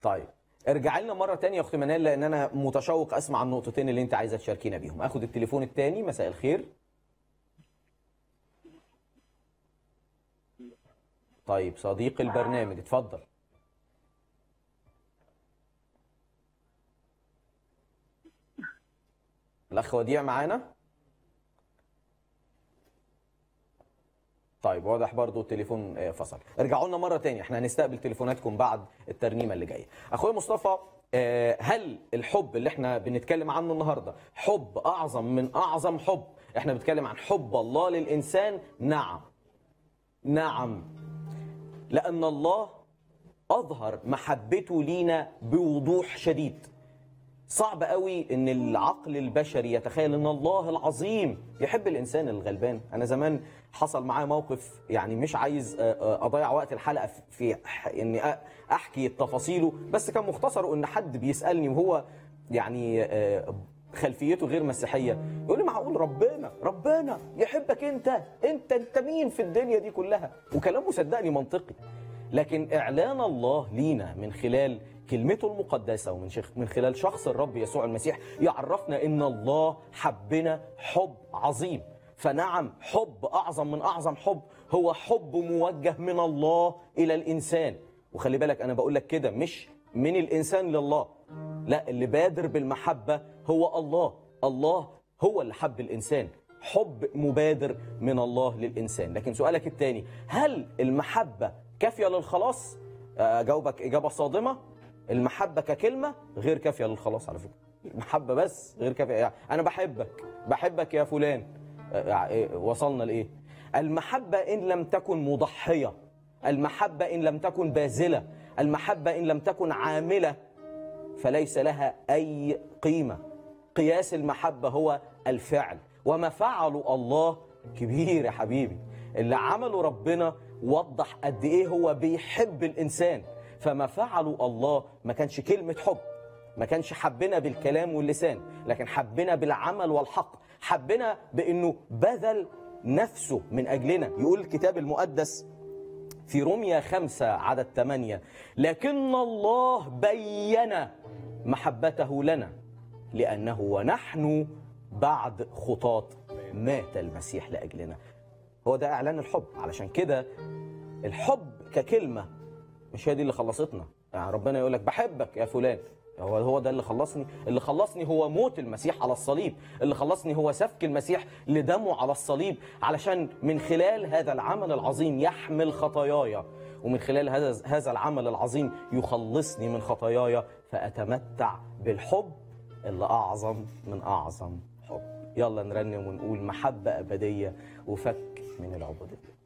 طيب ارجع لنا مره تانية يا اخت منال لان انا متشوق اسمع النقطتين اللي انت عايزه تشاركينا بيهم اخد التليفون التاني مساء الخير طيب صديق البرنامج اتفضل الاخ وديع معانا طيب واضح برضو التليفون آه، فصل ارجعوا لنا مره تانية احنا هنستقبل تليفوناتكم بعد الترنيمه اللي جايه اخويا مصطفى آه، هل الحب اللي احنا بنتكلم عنه النهارده حب اعظم من اعظم حب احنا بنتكلم عن حب الله للانسان نعم نعم لان الله اظهر محبته لينا بوضوح شديد صعب قوي ان العقل البشري يتخيل ان الله العظيم يحب الانسان الغلبان انا زمان حصل معايا موقف يعني مش عايز آه، آه، اضيع وقت الحلقه في ح- اني أ- احكي تفاصيله بس كان مختصره ان حد بيسالني وهو يعني آه، خلفيته غير مسيحيه يقول لي معقول ربنا ربنا يحبك انت انت انت مين في الدنيا دي كلها وكلامه صدقني منطقي لكن اعلان الله لينا من خلال كلمته المقدسه ومن شخ من خلال شخص الرب يسوع المسيح يعرفنا ان الله حبنا حب عظيم فنعم حب اعظم من اعظم حب هو حب موجه من الله الى الانسان وخلي بالك انا بقول لك كده مش من الانسان لله لا اللي بادر بالمحبه هو الله الله هو اللي حب الانسان حب مبادر من الله للانسان لكن سؤالك الثاني هل المحبه كافيه للخلاص اجاوبك اجابه صادمه المحبه ككلمه غير كافيه للخلاص على فكره المحبه بس غير كافيه يعني انا بحبك بحبك يا فلان آه، إيه، وصلنا لايه المحبه ان لم تكن مضحيه المحبه ان لم تكن باذله المحبه ان لم تكن عامله فليس لها اي قيمه قياس المحبه هو الفعل وما فعله الله كبير يا حبيبي اللي عمله ربنا وضح قد ايه هو بيحب الانسان فما فعله الله ما كانش كلمه حب ما كانش حبنا بالكلام واللسان لكن حبنا بالعمل والحق حبنا بانه بذل نفسه من اجلنا يقول الكتاب المقدس في روميا خمسة عدد ثمانية لكن الله بين محبته لنا لأنه ونحن بعد خطاة مات المسيح لأجلنا هو ده إعلان الحب علشان كده الحب ككلمة مش هي دي اللي خلصتنا يعني ربنا يقول لك بحبك يا فلان هو هو ده اللي خلصني اللي خلصني هو موت المسيح على الصليب اللي خلصني هو سفك المسيح لدمه على الصليب علشان من خلال هذا العمل العظيم يحمل خطاياي ومن خلال هذا هذا العمل العظيم يخلصني من خطاياي فأتمتع بالحب اللي أعظم من أعظم حب يلا نرنم ونقول محبة أبدية وفك من العبودية